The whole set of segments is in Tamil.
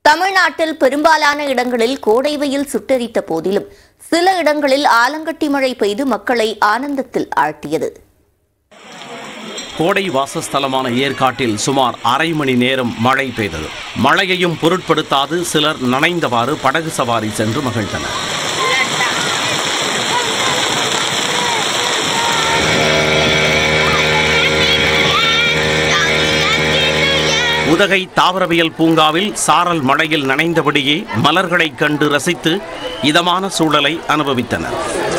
தமிழ்நாட்டில் பெரும்பாலான இடங்களில் கோடை வெயில் சுட்டெரித்த போதிலும் சில இடங்களில் ஆலங்கட்டி மழை பெய்து மக்களை ஆனந்தத்தில் ஆழ்த்தியது கோடை வாசஸ்தலமான ஏற்காட்டில் சுமார் அரை மணி நேரம் மழை பெய்தது மழையையும் பொருட்படுத்தாது சிலர் நனைந்தவாறு படகு சவாரி சென்று மகிழ்ந்தனர் உதகை தாவரவியல் பூங்காவில் சாரல் மழையில் நனைந்தபடியே மலர்களைக் கண்டு ரசித்து இதமான சூழலை அனுபவித்தனர்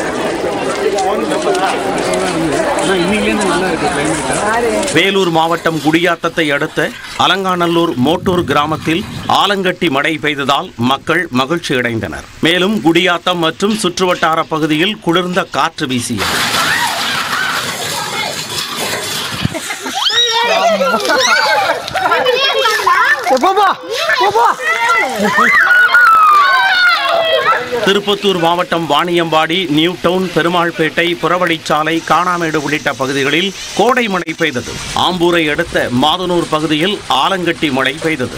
வேலூர் மாவட்டம் குடியாத்தத்தை அடுத்த அலங்காநல்லூர் மோட்டூர் கிராமத்தில் ஆலங்கட்டி மழை பெய்ததால் மக்கள் மகிழ்ச்சி அடைந்தனர் மேலும் குடியாத்தம் மற்றும் சுற்றுவட்டார பகுதியில் குளிர்ந்த காற்று வீசியது திருப்பத்தூர் மாவட்டம் வாணியம்பாடி நியூ டவுன் பெருமாள்பேட்டை புறவழிச்சாலை காணாமேடு உள்ளிட்ட பகுதிகளில் கோடை மழை பெய்தது ஆம்பூரை அடுத்த மாதனூர் பகுதியில் ஆலங்கட்டி மழை பெய்தது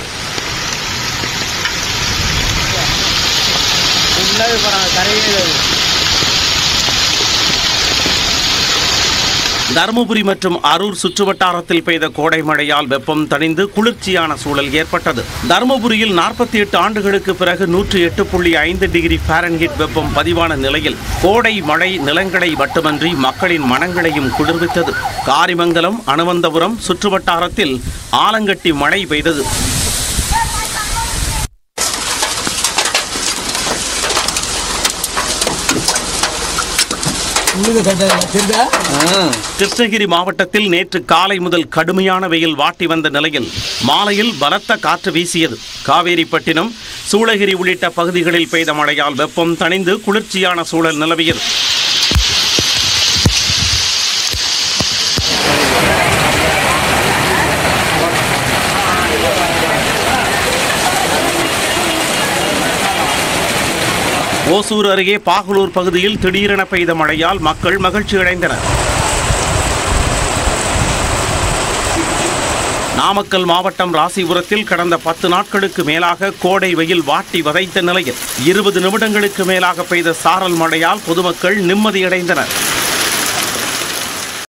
தருமபுரி மற்றும் அரூர் சுற்றுவட்டாரத்தில் பெய்த கோடை மழையால் வெப்பம் தணிந்து குளிர்ச்சியான சூழல் ஏற்பட்டது தருமபுரியில் நாற்பத்தி எட்டு ஆண்டுகளுக்கு பிறகு நூற்றி எட்டு புள்ளி ஐந்து டிகிரி ஃபாரன்ஹீட் வெப்பம் பதிவான நிலையில் கோடை மழை நிலங்களை மட்டுமன்றி மக்களின் மனங்களையும் குளிர்வித்தது காரிமங்கலம் அனுமந்தபுரம் சுற்றுவட்டாரத்தில் ஆலங்கட்டி மழை பெய்தது கிருஷ்ணகிரி மாவட்டத்தில் நேற்று காலை முதல் கடுமையான வெயில் வாட்டி வந்த நிலையில் மாலையில் பலத்த காற்று வீசியது காவேரிப்பட்டினம் சூளகிரி உள்ளிட்ட பகுதிகளில் பெய்த மழையால் வெப்பம் தணிந்து குளிர்ச்சியான சூழல் நிலவியது ஓசூர் அருகே பாகலூர் பகுதியில் திடீரென பெய்த மழையால் மக்கள் மகிழ்ச்சி அடைந்தனர் நாமக்கல் மாவட்டம் ராசிபுரத்தில் கடந்த பத்து நாட்களுக்கு மேலாக கோடை வெயில் வாட்டி வதைத்த நிலையில் இருபது நிமிடங்களுக்கு மேலாக பெய்த சாரல் மழையால் பொதுமக்கள் நிம்மதியடைந்தனர்